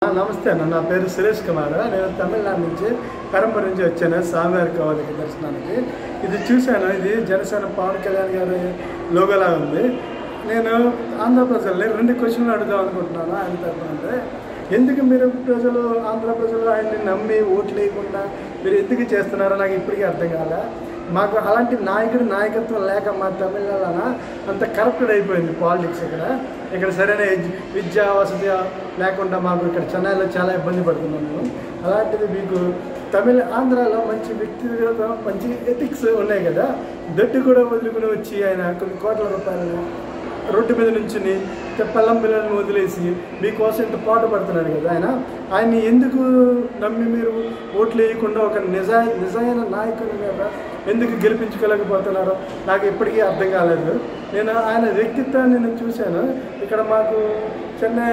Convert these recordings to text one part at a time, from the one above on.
నమస్తే అన్న నా పేరు సురేష్ కుమార్ నేను తమిళనాడు నుంచి పెరంబర్ నుంచి వచ్చాను స్వామివారి కావాలకి దర్శనానికి ఇది చూశాను ఇది జనసేన పవన్ కళ్యాణ్ గారి లోగోలా ఉంది నేను ఆంధ్ర ప్రజల్ని రెండు క్వశ్చన్లు అడుగుదాం అనుకుంటున్నాను ఆయన తరఫున అంటే ఎందుకు మీరు ప్రజలు ఆంధ్ర ప్రజలు ఆయన్ని నమ్మి ఓట్లు వేయకుండా మీరు ఎందుకు చేస్తున్నారో నాకు ఇప్పటికీ అర్థం కాలే మాకు అలాంటి నాయకుడు నాయకత్వం లేక మా తమిళనాడున అంత కరప్టెడ్ అయిపోయింది పాలిటిక్స్ ఇక్కడ ఇక్కడ సరైన ఎడ్యు- విద్యా వసతి లేకుండా మాకు ఇక్కడ చెన్నైలో చాలా ఇబ్బంది పడుతున్నాము అలాంటిది మీకు తమిళ ఆంధ్రాలో మంచి వ్యక్తిగత మంచి ఎథిక్స్ ఉన్నాయి కదా దట్టు కూడా వదులుకుని వచ్చి ఆయన కొన్ని కోట్ల రూపాయలను రోడ్డు మీద నుంచుని తెప్పల్లం పిల్లలను వదిలేసి మీకోసం ఇంత పాటు పడుతున్నాడు కదా ఆయన ఆయన్ని ఎందుకు నమ్మి మీరు ఓట్లు వేయకుండా ఒక నిజా నిజమైన నాయకుని మీద ఎందుకు గెలిపించుకోలేకపోతున్నారో నాకు ఇప్పటికీ అర్థం కాలేదు నేను ఆయన వ్యక్తిత్వాన్ని నేను చూశాను ఇక్కడ మాకు చెన్నై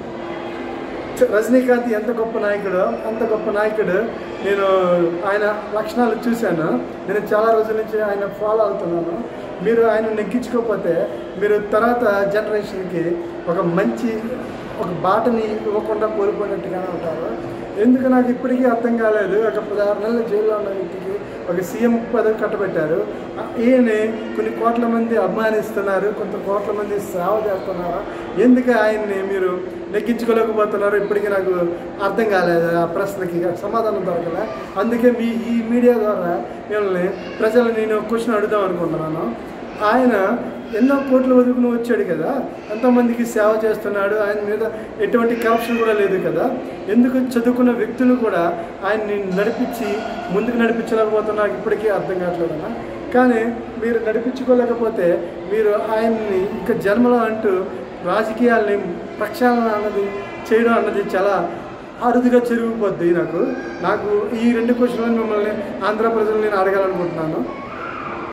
చ- రజనీకాంత్ ఎంత గొప్ప నాయకుడో అంత గొప్ప నాయకుడు నేను ఆయన లక్షణాలు చూశాను నేను చాలా రోజుల నుంచి ఆయన ఫాలో అవుతున్నాను మీరు ఆయన నెగ్గించుకోకపోతే మీరు తర్వాత జనరేషన్కి ఒక మంచి ఒక బాటని ఇవ్వకుండా కోల్పోయినట్టుగానే ఉంటారు ఎందుకు నాకు ఇప్పటికీ అర్థం కాలేదు ఒక పదహారు నెలల జైల్లో ఉన్న వ్యక్తికి ఒక సీఎం పదవి కట్టబెట్టారు ఆ, ఈయన కొన్ని కోట్ల మంది అభిమానిస్తున్నారు కొంత కోట్ల మంది సేవ చేస్తున్నారు ఎందుకు ఆయన్ని మీరు నెగ్గించుకోలేకపోతున్నారు ఇప్పటికీ నాకు అర్థం కాలేదు ఆ ప్రశ్నకి సమాధానం దొరకలే అందుకే మీ ఈ మీడియా ద్వారా మిమ్మల్ని ప్రజలు నేను క్వశ్చన్ అడుగుదాం అనుకుంటున్నాను ఆయన ఎన్నో కోట్లు వదుకుని వచ్చాడు కదా ఎంతోమందికి సేవ చేస్తున్నాడు ఆయన మీద ఎటువంటి కరప్షన్ కూడా లేదు కదా ఎందుకు చదువుకున్న వ్యక్తులు కూడా ఆయన్ని నడిపించి ముందుకు నడిపించలేకపోతున్నా నాకు ఇప్పటికీ అర్థం కావట్లేదన్న కానీ మీరు నడిపించుకోలేకపోతే మీరు ఆయన్ని ఇంకా జన్మలో అంటూ రాజకీయాల్ని ప్రక్షాళన అన్నది చేయడం అన్నది చాలా అరుదుగా చెరిగిపోద్ది నాకు నాకు ఈ రెండు క్వశ్చన్లు మిమ్మల్ని ఆంధ్ర ప్రజలు నేను అడగాలనుకుంటున్నాను